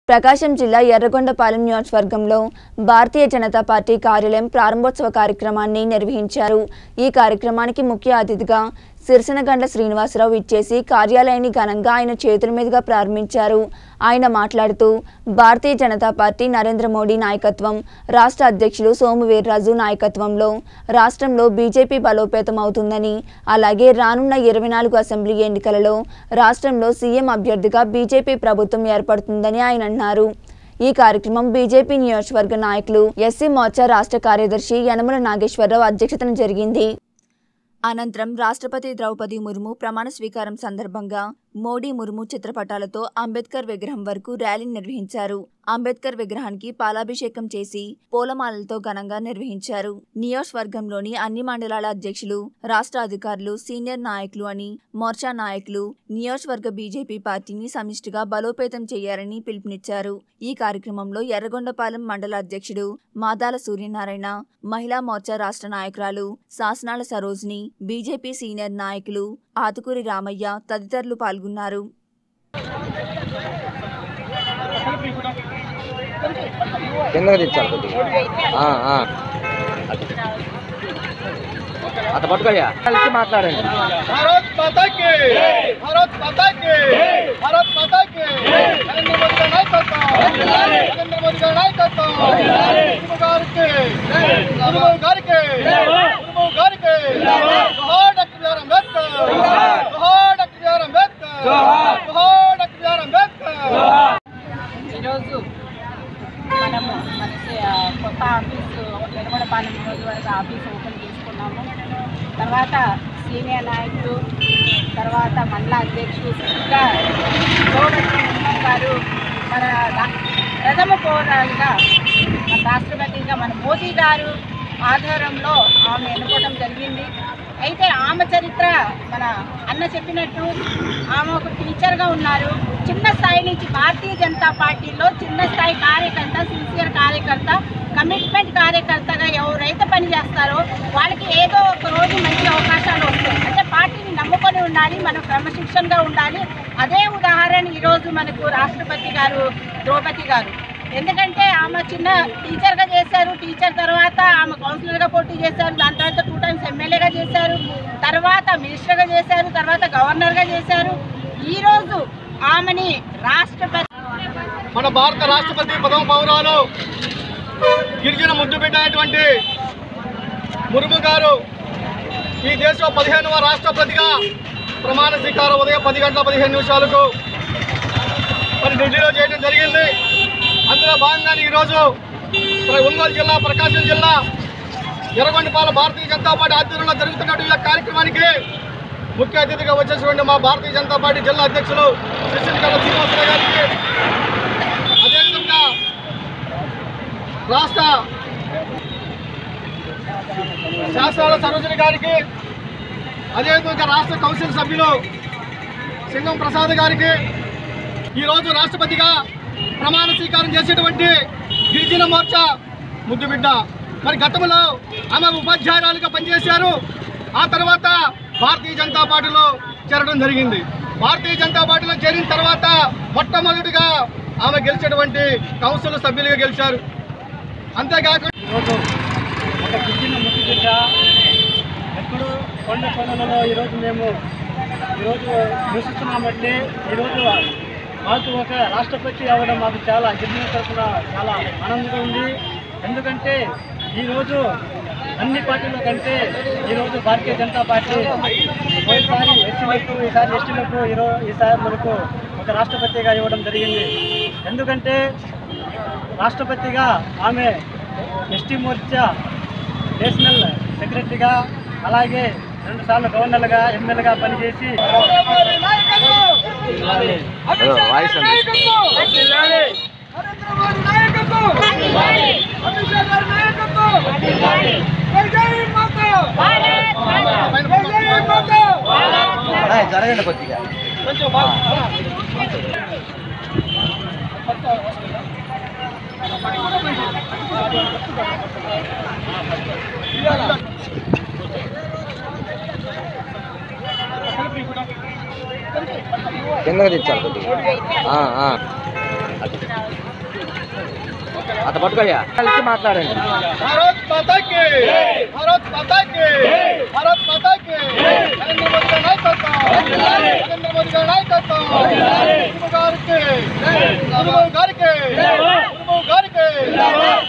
ప్రకాశం జిల్లా ఎర్రగొండపాలెం నియోజకవర్గంలో భారతీయ జనతా పార్టీ కార్యాలయం ప్రారంభోత్సవ కార్యక్రమాన్ని నిర్వహించారు ఈ కార్యక్రమానికి ముఖ్య అతిథిగా సిరిసనగండ్ల శ్రీనివాసరావు ఇచ్చేసి కార్యాలయాన్ని ఘనంగా ఆయన చేతుల మీదుగా ప్రారంభించారు ఆయన మాట్లాడుతూ భారతీయ జనతా పార్టీ నరేంద్ర మోడీ నాయకత్వం రాష్ట్ర అధ్యక్షులు సోము వీర్రాజు నాయకత్వంలో రాష్ట్రంలో బీజేపీ బలోపేతం అవుతుందని అలాగే రానున్న ఇరవై నాలుగు అసెంబ్లీ ఎన్నికలలో రాష్ట్రంలో సీఎం అభ్యర్థిగా బీజేపీ ప్రభుత్వం ఏర్పడుతుందని ఆయన అన్నారు ఈ కార్యక్రమం బీజేపీ నియోజకవర్గ నాయకులు ఎస్సీ మోర్చా రాష్ట్ర కార్యదర్శి యనమల నాగేశ్వరరావు అధ్యక్షతన జరిగింది అనంతరం రాష్ట్రపతి ద్రౌపది ముర్ము ప్రమాణ స్వీకారం సందర్భంగా మోడీ ముర్ము చిత్రపటాలతో అంబేద్కర్ విగ్రహం వరకు ర్యాలీ నిర్వహించారు అంబేద్కర్ విగ్రహానికి పాలాభిషేకం చేసి పూలమాలలతో ఘనంగా నిర్వహించారు నియోజకవర్గంలోని అన్ని మండలాల అధ్యక్షులు రాష్ట్ర అధికారులు సీనియర్ నాయకులు అని మోర్చా నాయకులు నియోజకవర్గ బీజేపీ పార్టీని సమిష్టిగా బలోపేతం చేయాలని పిలుపునిచ్చారు ఈ కార్యక్రమంలో ఎర్రగొండపాలెం మండల అధ్యక్షుడు మాదాల సూర్యనారాయణ మహిళా మోర్చా రాష్ట్ర నాయకురాలు శాసనాల సరోజిని బీజేపీ సీనియర్ నాయకులు ఆతుకూరి రామయ్య తదితరులు పాల్గొన్నారు కిందకి తెచ్చాలి కొద్దిగా ఆ, ఆ. అది. అత పట్టుకోయ్యా కలిసి మాట్లాడండి भारत माता के भारत माता के भारत माता के नरेंद्र मोदी का नायकत्व नरेंद्र मोदी का नायकत्व गुरु गार के गुरु गार के गुरु गार के जोहार डॉक्टर बी आर अंबेडकर जोहार डॉक्टर बी आर अंबेडकर जोहार डॉक्टर बी आर अंबेडकर ఈరోజు మనము మన సే- ఆ, కొత్త ఆఫీసు వెలుగొండపాలెం నియోజకవర్గ ఆఫీస్ ఓపెన్ చేసుకున్నాము తర్వాత సీనియర్ నాయకులు తర్వాత మండల అధ్యక్షులు ఇంకా గోవర్ధన్ ముర్ము గారు మన రా- ప్రథమ పౌరాలుగా మన రాష్ట్రపతిగా మన మోదీ గారు ఆధారంలో ఆమె ఎన్నుకోవడం జరిగింది అయితే ఆమె చరిత్ర మన అన్న చెప్పినట్టు ఆమె ఒక టీచర్గా ఉన్నారు చిన్న స్థాయి నుంచి భారతీయ జనతా పార్టీలో చిన్న స్థాయి కార్యకర్త సిన్సియర్ కార్యకర్త కమిట్మెంట్ కార్యకర్తగా ఎవరైతే పని చేస్తారో వాళ్ళకి ఏదో ఒక రోజు మంచి అవకాశాలు వస్తాయి అంటే పార్టీని నమ్ముకొని ఉండాలి మనం క్రమశిక్షణగా ఉండాలి అదే ఉదాహరణ ఈరోజు మనకు రాష్ట్రపతి గారు ద్రౌపది గారు ఎందుకంటే ఆమె చిన్న టీచర్గా చేశారు టీచర్ తర్వాత ఆమె కౌన్సిలర్గా పోటీ చేశారు దాని తర్వాత టూ టైమ్స్ ఎమ్మెల్యేగా చేశారు తర్వాత మినిస్టర్గా చేశారు తర్వాత గవర్నర్గా చేశారు ఈరోజు ఆమెని రాష్ట్రపతి మన భారత రాష్ట్రపతి పదవ పౌరాలు గిరిజన ముద్దు బిడ్డ అయినటువంటి ముర్ము గారు ఈ దేశం పదిహేనవ రాష్ట్రపతిగా ప్రమాణ స్వీకారం ఉదయం పది గంటల పదిహేను నిమిషాలకు మరి ఢిల్లీలో చేయడం జరిగింది అందులో భాగంగానే ఈరోజు ప్ర- ఒంగోలు జిల్లా ప్రకాశం జిల్లా ఎర్రగొండపాల భారతీయ జనతా పార్టీ ఆధ్వర్యంలో జరుగుతున్నటువంటి ఈ కార్యక్రమానికి ముఖ్య అతిథిగా వచ్చేసినటువంటి మా భారతీయ జనతా పార్టీ జిల్లా అధ్యక్షులు శ్రీశంకర శ్రీనివాసరావు గారికి అదేవిధంగా రాష్ట్ర శాసనాల సరోజని గారికి అదేవిధంగా రాష్ట్ర కౌన్సిల్ సభ్యులు సింగం ప్రసాద్ గారికి ఈరోజు రాష్ట్రపతిగా ప్రమాణ స్వీకారం చేసేటువంటి గిరిజన మోర్చా ముద్దు బిడ్డ మరి గతంలో ఆమె ఉపాధ్యాయురాలుగా పనిచేశారు ఆ తర్వాత భారతీయ జనతా పార్టీలో చేరడం జరిగింది భారతీయ జనతా పార్టీలో చేరిన తర్వాత మొట్టమొదటిగా ఆమె గెలిచినటువంటి కౌన్సిల్ సభ్యులుగా గెలిచారు అంతేకాకుండా ఈరోజు ఒక గిరిజన ముద్దు బిడ్డ ఎక్కడో కొండ కొండలలో ఈరోజు మేము ఈరోజు నివసిస్తున్నామంటే ఈరోజు మాకు ఒక రాష్ట్రపతి అవ్వడం మాకు చాలా గిరిజన తరఫున చాలా ఆనందంగా ఉంది ఎందుకంటే ఈరోజు అన్ని పార్టీల కంటే ఈరోజు భారతీయ జనతా పార్టీ పోయినసారి ఎస్సీలకు ఈసారి ఎస్టీలకు ఈరోజు ఈసారి మనకు ఒక రాష్ట్రపతిగా ఇవ్వడం జరిగింది ఎందుకంటే రాష్ట్రపతిగా ఆమె ఎస్టీ మోర్చా నేషనల్ సెక్రటరీగా అలాగే రెండుసార్లు గవర్నర్గా ఎమ్మెల్యేగా పనిచేసి ఏదో వాయిస్ అండి ఆ, జరగండి కొద్దిగా కిందకి తెచ్చాలి కొద్దిగా ఆ, ఆ. అది. అత పట్టుకోయ్యా కలిసి మాట్లాడండి భారత్ మాతా కి భారత్ మాతా కి భారత్ మాతా కి నరేంద్ర మోదీ గారి నాయకత్వం నరేంద్ర మోదీ గారి నాయకత్వం ముర్ము గారికి ముర్ము గారికి ముర్ము గారికి